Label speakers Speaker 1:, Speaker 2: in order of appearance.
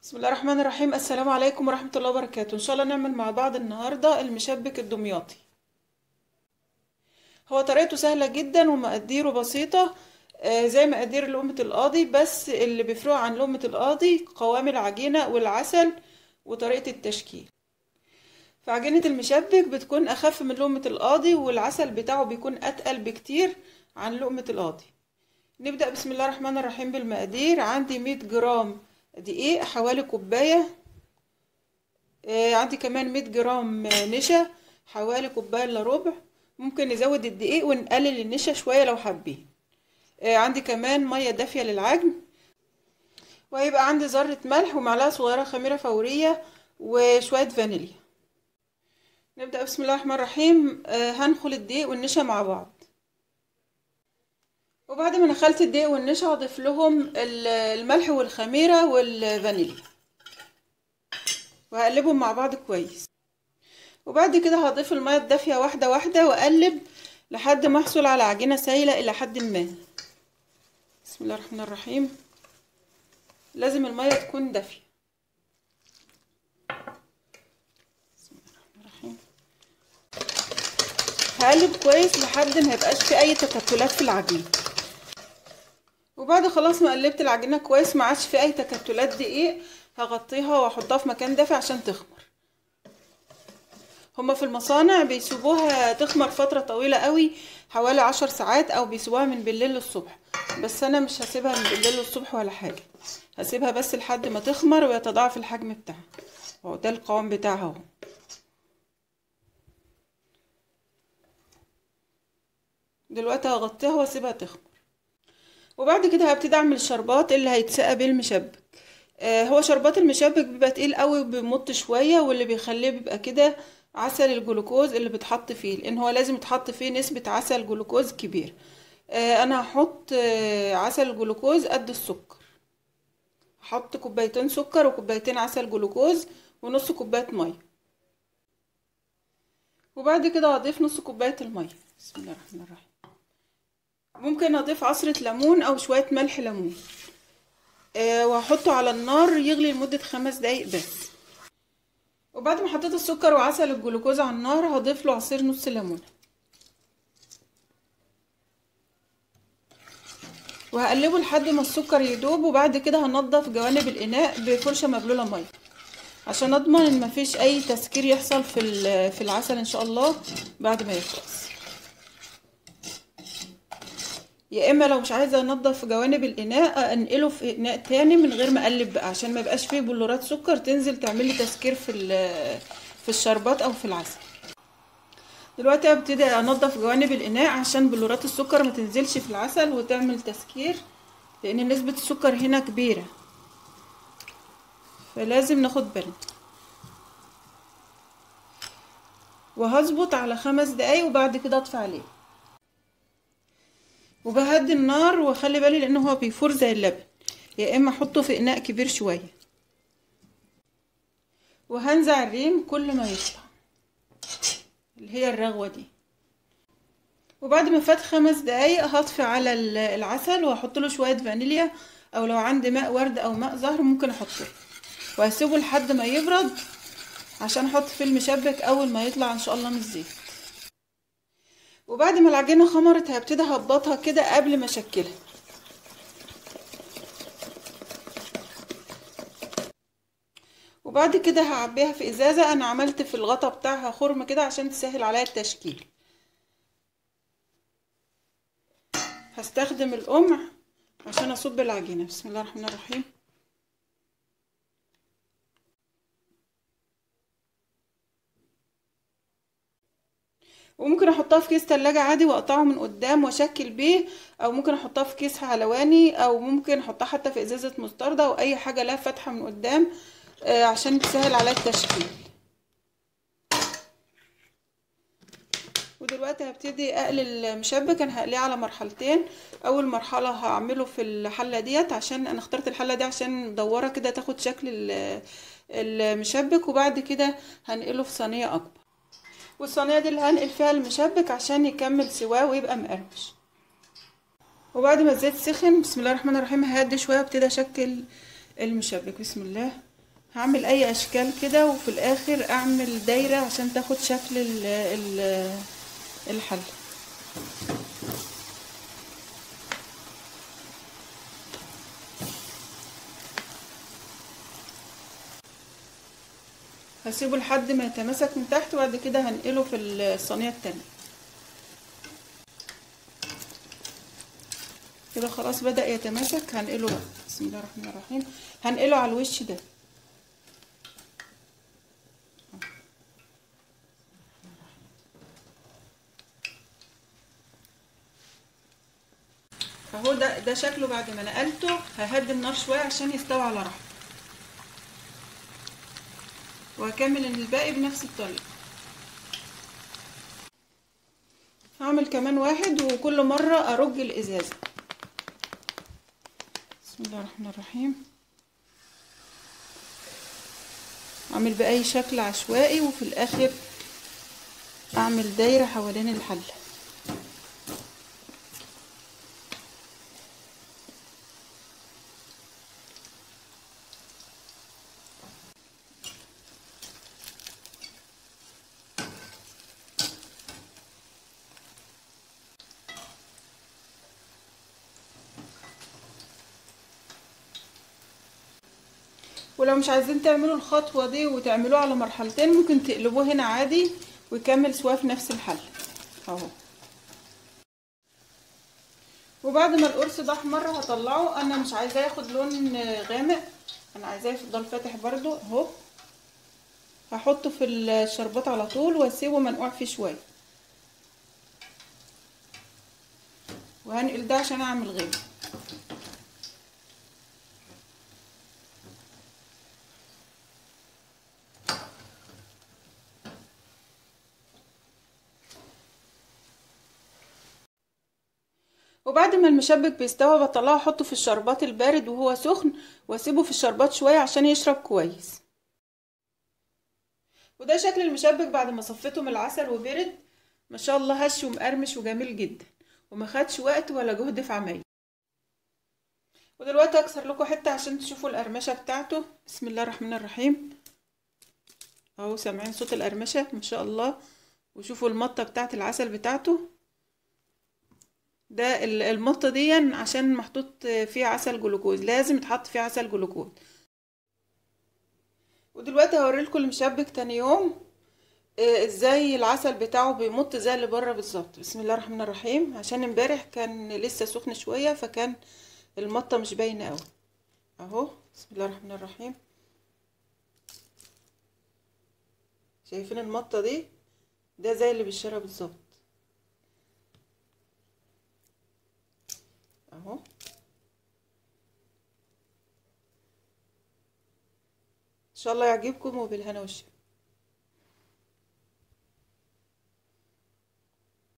Speaker 1: بسم الله الرحمن الرحيم السلام عليكم ورحمة الله وبركاته ان شاء الله نعمل مع بعض النهاردة المشبك الدمياطي هو طريقته سهلة جدا ومقاديره بسيطة آه، زي مقادير لقمة القاضي بس اللي بيفرق عن لقمة القاضي قوام العجينة والعسل وطريقة التشكيل فعجينة المشبك بتكون أخف من لقمة القاضي والعسل بتاعه بيكون أتقل بكتير عن لقمة القاضي نبدأ بسم الله الرحمن الرحيم بالمقادير عندي 100 جرام دقيق حوالي كوباية آه عندي كمان 100 جرام نشا حوالي كوباية الا ربع ممكن نزود الدقيق ونقلل النشا شوية لو حابين آه عندي كمان مية دافية للعجن وهيبقى عندي ذرة ملح ومعلقة صغيرة خميرة فورية وشوية فانيليا نبدأ بسم الله الرحمن الرحيم آه هنخل الدقيق والنشا مع بعض وبعد ما نخلت الدقيق والنشا هضيف لهم الملح والخميرة والفانيليا وهقلبهم مع بعض كويس وبعد كده هضيف المية الدافية واحدة واحدة واقلب لحد ما احصل على عجينة سايلة الى حد ما بسم الله الرحمن الرحيم لازم المية تكون دافية بسم الله الرحمن الرحيم هقلب كويس لحد ما يبقاش في اي تكتلات في العجينه وبعد خلاص ما قلبت العجينه كويس ما عادش في اي تكتلات دقيق هغطيها واحطها في مكان دافي عشان تخمر هما في المصانع بيسيبوها تخمر فتره طويله قوي حوالي عشر ساعات او بيسيبوها من بالليل للصبح بس انا مش هسيبها من بالليل للصبح ولا حاجه هسيبها بس لحد ما تخمر ويتضاعف الحجم بتاعها اهو ده القوام بتاعها اهو دلوقتي هغطيها واسيبها تخمر وبعد كده هبتدي اعمل الشربات اللي هيتسقى بيه المشبك آه هو شربات المشبك بيبقى تقيل قوي وبيمط شويه واللي بيخليه بيبقى كده عسل الجلوكوز اللي بتحط فيه لان هو لازم يتحط فيه نسبه عسل جلوكوز كبير آه انا هحط آه عسل الجلوكوز قد السكر هحط كوبايتين سكر وكوبايتين عسل جلوكوز ونص كوبايه ميه وبعد كده هضيف نص كوبايه الميه بسم الله الرحمن الرحيم ممكن اضيف عصرة ليمون او شوية ملح ليمون أه وهحطه على النار يغلي لمدة خمس دقايق بس وبعد ما حطيت السكر وعسل الجلوكوز على النار هضيف له عصير نص ليمون وهقلبه لحد ما السكر يدوب وبعد كده هنضف جوانب الاناء بفرشة مبلولة مية عشان اضمن ان مفيش اي تسكير يحصل في في العسل ان شاء الله بعد ما يخلص يا اما لو مش عايزه انضف جوانب الاناء انقله في اناء تاني من غير ما اقلب بقى عشان ما يبقاش فيه بلورات سكر تنزل تعمل لي تسكير في في الشربات او في العسل دلوقتي هبتدي انضف جوانب الاناء عشان بلورات السكر ما تنزلش في العسل وتعمل تسكير لان نسبه السكر هنا كبيره فلازم ناخد بالنا وهظبط على خمس دقايق وبعد كده اطفي عليه وبهدي النار واخلي بالي لانه هو بيفور زي اللبن يا اما احطه في اناء كبير شويه وهنزع الريم كل ما يطلع اللي هي الرغوه دي وبعد ما فات خمس دقايق هطفي على العسل واحط له شويه فانيليا او لو عندي ماء ورد او ماء زهر ممكن احطه وهسيبه لحد ما يبرد عشان احط فيه المشبك اول ما يطلع ان شاء الله من الزيت وبعد ما العجينه خمرت هبتدي اهبطها كده قبل ما اشكلها وبعد كده هعبيها في ازازه انا عملت في الغطا بتاعها خرم كده عشان تسهل عليا التشكيل هستخدم القمع عشان اصب العجينه بسم الله الرحمن الرحيم وممكن احطها في كيس تلاجة عادي واقطعه من قدام واشكل بيه او ممكن احطها في كيس حلواني او ممكن احطها حتى في ازازة مستردة او اي حاجة لها فتحة من قدام آه عشان تسهل عليا التشكيل ودلوقتي هبتدي اقلي المشبك انا هقليه على مرحلتين اول مرحله هعمله في الحله ديت عشان انا اخترت الحله دي عشان مدوره كده تاخد شكل المشبك وبعد كده هنقله في صينيه اكبر والصينيه دي اللي هنقل فيها المشبك عشان يكمل سواه ويبقى مقرمش وبعد ما الزيت سخن بسم الله الرحمن الرحيم ههدي شويه وابتدي اشكل المشبك بسم الله هعمل اي اشكال كده وفي الاخر اعمل دايرة عشان تاخد شكل ال ال الحل هسيبه لحد ما يتماسك من تحت وبعد كده هنقله في الصينية التانية كده خلاص بدأ يتماسك هنقله بقى بسم الله الرحمن الرحيم هنقله على الوش ده اهو ده ده شكله بعد ما نقلته ههدي النار شويه عشان يستوي على راحته وهكمل الباقي بنفس الطريقه هعمل كمان واحد وكل مره ارج الازازه بسم الله الرحمن الرحيم اعمل باي شكل عشوائي وفي الاخر اعمل دايره حوالين الحله ولو مش عايزين تعملوا الخطوة دي وتعملوها على مرحلتين ممكن تقلبوه هنا عادي ويكمل سوا في نفس الحل اهو وبعد ما القرص ده احمر هطلعه انا مش عايزاه ياخد لون غامق انا عايزاه يفضل فاتح برضو اهو هحطه في الشربات على طول واسيبه منقوع فيه شويه وهنقل ده عشان اعمل غامق وبعد ما المشبك بيستوى بطلعه احطه في الشربات البارد وهو سخن واسيبه في الشربات شويه عشان يشرب كويس وده شكل المشبك بعد ما صفيته من العسل وبرد ما شاء الله هش ومقرمش وجميل جدا وما خدش وقت ولا جهد في عمايله ودلوقتي اكسر لكم حته عشان تشوفوا القرمشه بتاعته بسم الله الرحمن الرحيم اهو سامعين صوت القرمشه ما شاء الله وشوفوا المطه بتاعت العسل بتاعته ده المطه دي عشان محطوط فيه عسل جلوكوز لازم يتحط فيه عسل جلوكوز ودلوقتي هوريلكم المشبك تاني يوم ازاي العسل بتاعه بيمط زي اللي بره بالظبط بسم الله الرحمن الرحيم عشان امبارح كان لسه سخن شويه فكان المطه مش باينه قوي اهو بسم الله الرحمن الرحيم شايفين المطه دي ده زي اللي بالشارع بالظبط اهو ان شاء الله يعجبكم وبالهنا والشفا